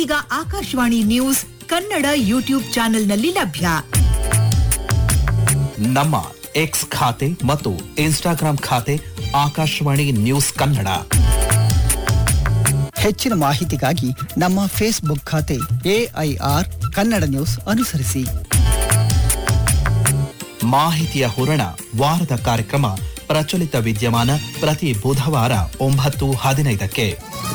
ಈಗ Akashvani news Kannada YouTube ಚಾನೆಲ್ನಲ್ಲಿ ಲಭ್ಯ ನಮ್ಮ ಎಕ್ಸ್ ಖಾತೆ ಮತ್ತು ಇನ್ಸ್ಟಾಗ್ರಾಂ ಖಾತೆ ಆಕಾಶವಾಣಿ ನ್ಯೂಸ್ ಕನ್ನಡ ಹೆಚ್ಚಿನ ಮಾಹಿತಿಗಾಗಿ ನಮ್ಮ ಫೇಸ್ಬುಕ್ ಖಾತೆ ಎಐಆರ್ ಕನ್ನಡ ನ್ಯೂಸ್ ಅನುಸರಿಸಿ ಮಾಹಿತಿಯ ಹೂರಣ ವಾರದ ಕಾರ್ಯಕ್ರಮ ಪ್ರಚಲಿತ ವಿದ್ಯಮಾನ ಪ್ರತಿ ಬುಧವಾರ ಒಂಬತ್ತು ಹದಿನೈದಕ್ಕೆ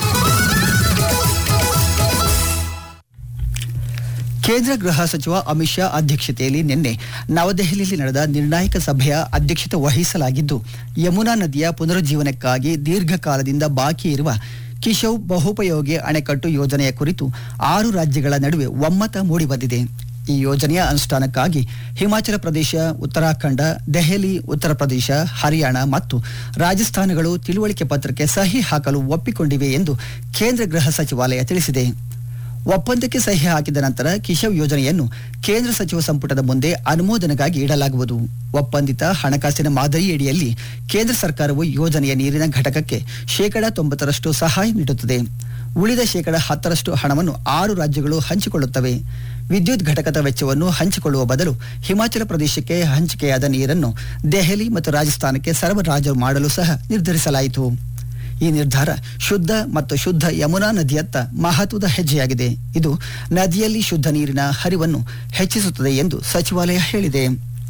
ಕೇಂದ್ರ ಗೃಹ ಸಚಿವ ಅಮಿತ್ ಶಾ ಅಧ್ಯಕ್ಷತೆಯಲ್ಲಿ ನಿನ್ನೆ ನವದೆಹಲಿಯಲ್ಲಿ ನಡೆದ ನಿರ್ಣಾಯಕ ಸಭೆಯ ಅಧ್ಯಕ್ಷತೆ ವಹಿಸಲಾಗಿದ್ದು ಯಮುನಾ ನದಿಯ ಪುನರುಜ್ಜೀವನಕ್ಕಾಗಿ ದೀರ್ಘಕಾಲದಿಂದ ಬಾಕಿ ಇರುವ ಕಿಶವ್ ಬಹುಪಯೋಗಿ ಅಣೆಕಟ್ಟು ಯೋಜನೆಯ ಕುರಿತು ಆರು ರಾಜ್ಯಗಳ ನಡುವೆ ಒಮ್ಮತ ಮೂಡಿಬಂದಿದೆ ಈ ಯೋಜನೆಯ ಅನುಷ್ಠಾನಕ್ಕಾಗಿ ಹಿಮಾಚಲ ಪ್ರದೇಶ ಉತ್ತರಾಖಂಡ ದೆಹಲಿ ಉತ್ತರ ಪ್ರದೇಶ ಹರಿಯಾಣ ಮತ್ತು ರಾಜಸ್ಥಾನಗಳು ತಿಳುವಳಿಕೆ ಪತ್ರಕ್ಕೆ ಸಹಿ ಹಾಕಲು ಒಪ್ಪಿಕೊಂಡಿವೆ ಎಂದು ಕೇಂದ್ರ ಗೃಹ ಸಚಿವಾಲಯ ತಿಳಿಸಿದೆ ಒಪ್ಪಂದಕ್ಕೆ ಸಹಿ ಹಾಕಿದ ನಂತರ ಕಿಶವ್ ಯೋಜನೆಯನ್ನು ಕೇಂದ್ರ ಸಚಿವ ಸಂಪುಟದ ಮುಂದೆ ಅನುಮೋದನೆಗಾಗಿ ಇಡಲಾಗುವುದು ಒಪ್ಪಂದಿತ ಹಣಕಾಸಿನ ಮಾದರಿಯಡಿಯಲ್ಲಿ ಕೇಂದ್ರ ಸರ್ಕಾರವು ಯೋಜನೆಯ ನೀರಿನ ಘಟಕಕ್ಕೆ ಶೇಕಡ ತೊಂಬತ್ತರಷ್ಟು ಸಹಾಯ ನೀಡುತ್ತದೆ ಉಳಿದ ಶೇಕಡ ಹತ್ತರಷ್ಟು ಹಣವನ್ನು ಆರು ರಾಜ್ಯಗಳು ಹಂಚಿಕೊಳ್ಳುತ್ತವೆ ವಿದ್ಯುತ್ ಘಟಕದ ವೆಚ್ಚವನ್ನು ಹಂಚಿಕೊಳ್ಳುವ ಬದಲು ಹಿಮಾಚಲ ಪ್ರದೇಶಕ್ಕೆ ಹಂಚಿಕೆಯಾದ ನೀರನ್ನು ದೆಹಲಿ ಮತ್ತು ರಾಜಸ್ಥಾನಕ್ಕೆ ಸರಬರಾಜು ಮಾಡಲು ಸಹ ನಿರ್ಧರಿಸಲಾಯಿತು ಈ ನಿರ್ಧಾರ ಶುದ್ಧ ಮತ್ತು ಶುದ್ಧ ಯಮುನಾ ನದಿಯತ್ತ ಮಹತ್ವದ ಹೆಜ್ಜೆಯಾಗಿದೆ ಇದು ನದಿಯಲ್ಲಿ ಶುದ್ಧ ನೀರಿನ ಹರಿವನ್ನು ಹೆಚ್ಚಿಸುತ್ತದೆ ಎಂದು ಸಚಿವಾಲಯ ಹೇಳಿದೆ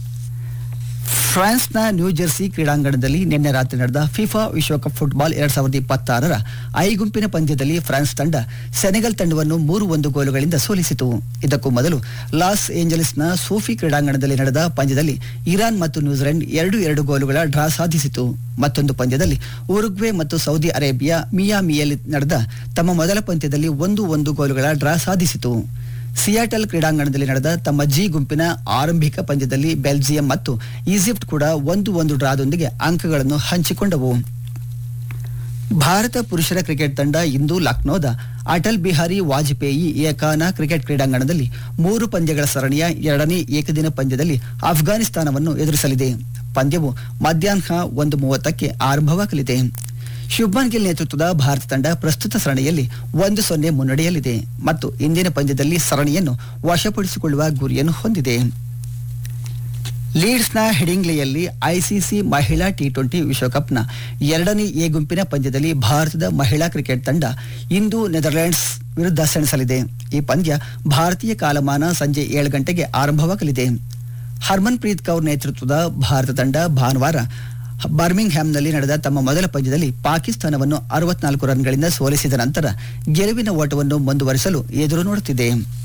ಫ್ರಾನ್ಸ್ನ ನ್ಯೂ ಜೆರ್ಸಿ ಕ್ರೀಡಾಂಗಣದಲ್ಲಿ ನಿನ್ನೆ ರಾತ್ರಿ ನಡೆದ ಫಿಫಾ ವಿಶ್ವಕಪ್ ಫುಟ್ಬಾಲ್ ಎರಡ್ ಸಾವಿರದ ಇಪ್ಪತ್ತಾರರ ಐ ಗುಂಪಿನ ಪಂದ್ಯದಲ್ಲಿ ಫ್ರಾನ್ಸ್ ತಂಡ ಸೆನೆಗಲ್ ತಂಡವನ್ನು ಮೂರು ಒಂದು ಗೋಲುಗಳಿಂದ ಸೋಲಿಸಿತು ಇದಕ್ಕೂ ಮೊದಲು ಲಾಸ್ ಏಂಜಲೀಸ್ನ ಸೋಫಿ ಕ್ರೀಡಾಂಗಣದಲ್ಲಿ ನಡೆದ ಪಂದ್ಯದಲ್ಲಿ ಇರಾನ್ ಮತ್ತು ನ್ಯೂಜಿಲೆಂಡ್ ಎರಡು ಎರಡು ಗೋಲುಗಳ ಡ್ರಾ ಸಾಧಿಸಿತು ಮತ್ತೊಂದು ಪಂದ್ಯದಲ್ಲಿ ಉರುಗ್ವೆ ಮತ್ತು ಸೌದಿ ಅರೇಬಿಯಾ ಮಿಯಾಮಿಯಲ್ಲಿ ನಡೆದ ತಮ್ಮ ಮೊದಲ ಪಂದ್ಯದಲ್ಲಿ ಒಂದು ಒಂದು ಗೋಲುಗಳ ಡ್ರಾ ಸಾಧಿಸಿತು ಸಿಯಾಟಲ್ ಕ್ರೀಡಾಂಗಣದಲ್ಲಿ ನಡೆದ ತಮ್ಮ ಜಿ ಗುಂಪಿನ ಆರಂಭಿಕ ಪಂದ್ಯದಲ್ಲಿ ಬೆಲ್ಜಿಯಂ ಮತ್ತು ಈಜಿಪ್ಟ್ ಕೂಡ ಒಂದು ಒಂದು ಡ್ರಾದೊಂದಿಗೆ ಅಂಕಗಳನ್ನು ಹಂಚಿಕೊಂಡವು ಭಾರತ ಪುರುಷರ ಕ್ರಿಕೆಟ್ ತಂಡ ಇಂದು ಲಕ್ನೋದ ಅಟಲ್ ಬಿಹಾರಿ ವಾಜಪೇಯಿ ಏಕಾನ ಕ್ರಿಕೆಟ್ ಕ್ರೀಡಾಂಗಣದಲ್ಲಿ ಮೂರು ಪಂದ್ಯಗಳ ಸರಣಿಯ ಎರಡನೇ ಏಕದಿನ ಪಂದ್ಯದಲ್ಲಿ ಅಫ್ಘಾನಿಸ್ತಾನವನ್ನು ಎದುರಿಸಲಿದೆ ಪಂದ್ಯವು ಮಧ್ಯಾಹ್ನ ಒಂದು ಮೂವತ್ತಕ್ಕೆ ಆರಂಭವಾಗಲಿದೆ ಶುಭ್ಮನ್ ಗಿಲ್ ನೇತೃತ್ವದ ಭಾರತ ತಂಡ ಪ್ರಸ್ತುತ ಸರಣಿಯಲ್ಲಿ ಒಂದು ಸೊನ್ನೆ ಮುನ್ನಡೆಯಲ್ಲಿದೆ ಮತ್ತು ಇಂದಿನ ಪಂದ್ಯದಲ್ಲಿ ಸರಣಿಯನ್ನು ವಶಪಡಿಸಿಕೊಳ್ಳುವ ಗುರಿಯನ್ನು ಹೊಂದಿದೆ ಲೀಡ್ಸ್ನ ಹೆಡಿಂಗ್ಲೆಯಲ್ಲಿ ಐಸಿಸಿ ಮಹಿಳಾ ಟಿ ಟ್ವೆಂಟಿ ವಿಶ್ವಕಪ್ನ ಎರಡನೇ ಎ ಗುಂಪಿನ ಪಂದ್ಯದಲ್ಲಿ ಭಾರತದ ಮಹಿಳಾ ಕ್ರಿಕೆಟ್ ತಂಡ ಇಂದು ನೆದರ್ಲೆಂಡ್ಸ್ ವಿರುದ್ಧ ಸೆಣಸಲಿದೆ ಈ ಪಂದ್ಯ ಭಾರತೀಯ ಕಾಲಮಾನ ಸಂಜೆ ಏಳು ಗಂಟೆಗೆ ಆರಂಭವಾಗಲಿದೆ ಹರ್ಮನ್ ಪ್ರೀತ್ ಕೌರ್ ನೇತೃತ್ವದ ಭಾರತ ತಂಡ ಭಾನುವಾರ ಬರ್ಮಿಂಗ್ ಹ್ಯಾಮ್ನಲ್ಲಿ ನಡೆದ ತಮ್ಮ ಮೊದಲ ಪಂದ್ಯದಲ್ಲಿ ಪಾಕಿಸ್ತಾನವನ್ನು ಅರವತ್ನಾಲ್ಕು ರನ್ಗಳಿಂದ ಸೋಲಿಸಿದ ನಂತರ ಗೆಲುವಿನ ಓಟವನ್ನು ಮುಂದುವರಿಸಲು ಎದುರು ನೋಡುತ್ತಿದೆ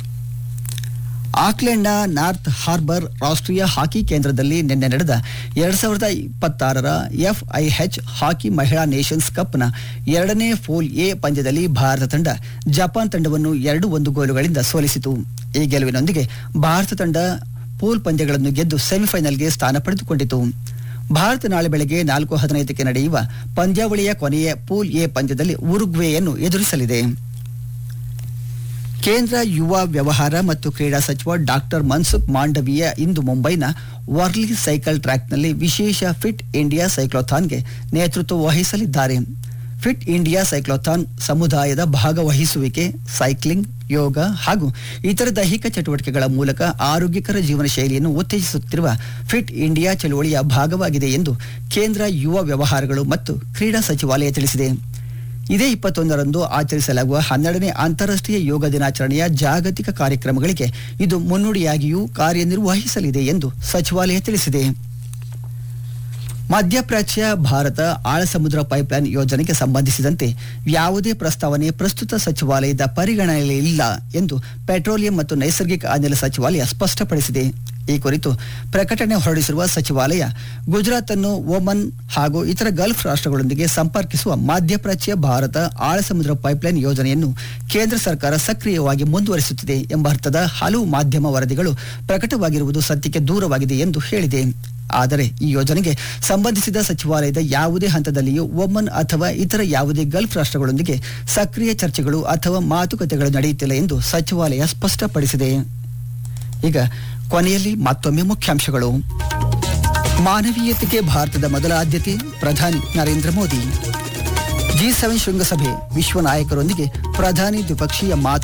ಆಕ್ಲೆಂಡ್ನ ನಾರ್ತ್ ಹಾರ್ಬರ್ ರಾಷ್ಟ್ರೀಯ ಹಾಕಿ ಕೇಂದ್ರದಲ್ಲಿ ನಿನ್ನೆ ನಡೆದ ಎರಡ್ ಸಾವಿರದ ಇಪ್ಪತ್ತಾರರ ಎಫ್ಐಎಚ್ ಹಾಕಿ ಮಹಿಳಾ ನೇಷನ್ಸ್ ಕಪ್ನ ಎರಡನೇ ಫೂಲ್ ಎ ಪಂದ್ಯದಲ್ಲಿ ಭಾರತ ತಂಡ ಜಪಾನ್ ತಂಡವನ್ನು ಎರಡು ಒಂದು ಗೋಲುಗಳಿಂದ ಸೋಲಿಸಿತು ಈ ಗೆಲುವಿನೊಂದಿಗೆ ಭಾರತ ತಂಡ ಪೂಲ್ ಪಂದ್ಯಗಳನ್ನು ಗೆದ್ದು ಸೆಮಿಫೈನಲ್ಗೆ ಸ್ಥಾನ ಪಡೆದುಕೊಂಡಿತು ಭಾರತ ನಾಳೆ ಬೆಳಗ್ಗೆ ನಾಲ್ಕು ಹದಿನೈದಕ್ಕೆ ನಡೆಯುವ ಪಂದ್ಯಾವಳಿಯ ಕೊನೆಯ ಪೂಲ್ ಎ ಪಂದ್ಯದಲ್ಲಿ ಉರುಗ್ವೆಯನ್ನು ಎದುರಿಸಲಿದೆ ಕೇಂದ್ರ ಯುವ ವ್ಯವಹಾರ ಮತ್ತು ಕ್ರೀಡಾ ಸಚಿವ ಡಾಕ್ಟರ್ ಮನ್ಸುಖ್ ಮಾಂಡವೀಯ ಇಂದು ಮುಂಬೈನ ವರ್ಲಿ ಸೈಕಲ್ ಟ್ರ್ಯಾಕ್ನಲ್ಲಿ ವಿಶೇಷ ಫಿಟ್ ಇಂಡಿಯಾ ಸೈಕ್ಲೋಥಾನ್ಗೆ ನೇತೃತ್ವ ವಹಿಸಲಿದ್ದಾರೆ ಫಿಟ್ ಇಂಡಿಯಾ ಸೈಕ್ಲೋಥಾನ್ ಸಮುದಾಯದ ಭಾಗವಹಿಸುವಿಕೆ ಸೈಕ್ಲಿಂಗ್ ಯೋಗ ಹಾಗೂ ಇತರ ದೈಹಿಕ ಚಟುವಟಿಕೆಗಳ ಮೂಲಕ ಆರೋಗ್ಯಕರ ಜೀವನ ಶೈಲಿಯನ್ನು ಉತ್ತೇಜಿಸುತ್ತಿರುವ ಫಿಟ್ ಇಂಡಿಯಾ ಚಳುವಳಿಯ ಭಾಗವಾಗಿದೆ ಎಂದು ಕೇಂದ್ರ ಯುವ ವ್ಯವಹಾರಗಳು ಮತ್ತು ಕ್ರೀಡಾ ಸಚಿವಾಲಯ ತಿಳಿಸಿದೆ ಇದೇ ಇಪ್ಪತ್ತೊಂದರಂದು ಆಚರಿಸಲಾಗುವ ಹನ್ನೆರಡನೇ ಅಂತಾರಾಷ್ಟ್ರೀಯ ಯೋಗ ದಿನಾಚರಣೆಯ ಜಾಗತಿಕ ಕಾರ್ಯಕ್ರಮಗಳಿಗೆ ಇದು ಮುನ್ನುಡಿಯಾಗಿಯೂ ಕಾರ್ಯನಿರ್ವಹಿಸಲಿದೆ ಎಂದು ಸಚಿವಾಲಯ ತಿಳಿಸಿದೆ ಮಧ್ಯಪ್ರಾಚ್ಯ ಭಾರತ ಆಳಸಮುದ್ರ ಪೈಪ್ಲೈನ್ ಯೋಜನೆಗೆ ಸಂಬಂಧಿಸಿದಂತೆ ಯಾವುದೇ ಪ್ರಸ್ತಾವನೆ ಪ್ರಸ್ತುತ ಸಚಿವಾಲಯದ ಪರಿಗಣನೆಯಲ್ಲಿಲ್ಲ ಎಂದು ಪೆಟ್ರೋಲಿಯಂ ಮತ್ತು ನೈಸರ್ಗಿಕ ಅನಿಲ ಸಚಿವಾಲಯ ಸ್ಪಷ್ಟಪಡಿಸಿದೆ ಈ ಕುರಿತು ಪ್ರಕಟಣೆ ಹೊರಡಿಸಿರುವ ಸಚಿವಾಲಯ ಗುಜರಾತ್ ಅನ್ನು ಓಮನ್ ಹಾಗೂ ಇತರ ಗಲ್ಫ್ ರಾಷ್ಟ್ರಗಳೊಂದಿಗೆ ಸಂಪರ್ಕಿಸುವ ಮಧ್ಯಪ್ರಾಚ್ಯ ಭಾರತ ಆಳಸಮುದ್ರ ಪೈಪ್ಲೈನ್ ಯೋಜನೆಯನ್ನು ಕೇಂದ್ರ ಸರ್ಕಾರ ಸಕ್ರಿಯವಾಗಿ ಮುಂದುವರಿಸುತ್ತಿದೆ ಎಂಬ ಅರ್ಥದ ಹಲವು ಮಾಧ್ಯಮ ವರದಿಗಳು ಪ್ರಕಟವಾಗಿರುವುದು ಸತ್ಯಕ್ಕೆ ದೂರವಾಗಿದೆ ಎಂದು ಹೇಳಿದೆ ಆದರೆ ಈ ಯೋಜನೆಗೆ ಸಂಬಂಧಿಸಿದ ಸಚಿವಾಲಯದ ಯಾವುದೇ ಹಂತದಲ್ಲಿಯೂ ಒಮನ್ ಅಥವಾ ಇತರ ಯಾವುದೇ ಗಲ್ಫ್ ರಾಷ್ಟ್ರಗಳೊಂದಿಗೆ ಸಕ್ರಿಯ ಚರ್ಚೆಗಳು ಅಥವಾ ಮಾತುಕತೆಗಳು ನಡೆಯುತ್ತಿಲ್ಲ ಎಂದು ಸಚಿವಾಲಯ ಸ್ಪಷ್ಟಪಡಿಸಿದೆ ಈಗ ಕೊನೆಯಲ್ಲಿ ಮತ್ತೊಮ್ಮೆ ಮುಖ್ಯಾಂಶಗಳು ಮಾನವೀಯತೆಗೆ ಭಾರತದ ಮೊದಲ ಆದ್ಯತೆ ಪ್ರಧಾನಿ ನರೇಂದ್ರ ಮೋದಿ ಜಿ ಸೆವೆನ್ ಶೃಂಗಸಭೆ ವಿಶ್ವ ನಾಯಕರೊಂದಿಗೆ ಪ್ರಧಾನಿ ದ್ವಿಪಕ್ಷೀಯ ಮಾತು